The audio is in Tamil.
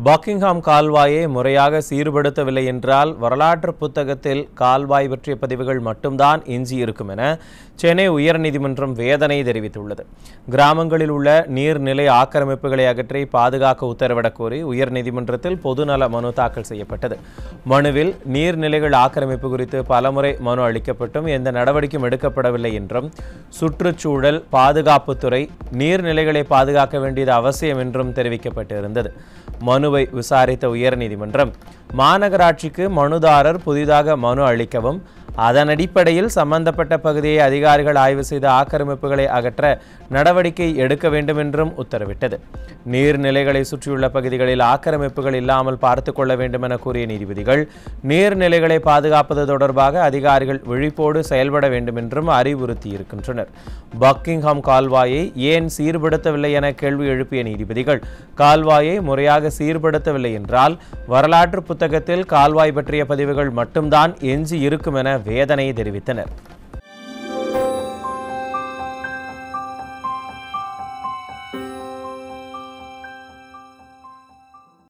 பக்கிங்ஹாம் கால்வாயை முறையாக சீர்படுத்தவில்லை என்றால் வரலாற்று புத்தகத்தில் கால்வாய் பற்றிய பதிவுகள் மட்டும்தான் எஞ்சியிருக்கும் என சென்னை உயர்நீதிமன்றம் வேதனை தெரிவித்துள்ளது கிராமங்களில் உள்ள நீர்நிலை ஆக்கிரமிப்புகளை அகற்றி பாதுகாக்க உத்தரவிடக் கோரி உயர்நீதிமன்றத்தில் பொதுநல மனு தாக்கல் செய்யப்பட்டது மனுவில் நீர்நிலைகள் ஆக்கிரமிப்பு குறித்து பலமுறை மனு அளிக்கப்பட்டும் எந்த நடவடிக்கையும் எடுக்கப்படவில்லை என்றும் சுற்றுச்சூழல் பாதுகாப்புத்துறை நீர்நிலைகளை பாதுகாக்க வேண்டியது அவசியம் என்றும் தெரிவிக்கப்பட்டிருந்தது மனுவை விசாரித்த உயர்நீதிமன்றம் மாநகராட்சிக்கு மனுதாரர் புதிதாக மனு அளிக்கவும் அதன் அடிப்படையில் சம்பந்தப்பட்ட பகுதியை அதிகாரிகள் ஆய்வு செய்து ஆக்கிரமிப்புகளை அகற்ற நடவடிக்கை எடுக்க வேண்டும் என்றும் உத்தரவிட்டது நீர்நிலைகளை சுற்றியுள்ள பகுதிகளில் ஆக்கிரமிப்புகள் இல்லாமல் பார்த்து கொள்ள வேண்டும் என கூறிய நீதிபதிகள் நீர்நிலைகளை பாதுகாப்பது தொடர்பாக அதிகாரிகள் விழிப்போடு செயல்பட வேண்டும் என்றும் அறிவுறுத்தியிருக்கின்றனர் பக்கிங்ஹாம் கால்வாயை ஏன் சீர்படுத்தவில்லை என கேள்வி எழுப்பிய நீதிபதிகள் கால்வாயை முறையாக சீர்படுத்தவில்லை என்றால் வரலாற்று புத்தகத்தில் கால்வாய் பற்றிய பதிவுகள் மட்டும்தான் எஞ்சி இருக்கும் என வேதனை தெரிவித்தனர்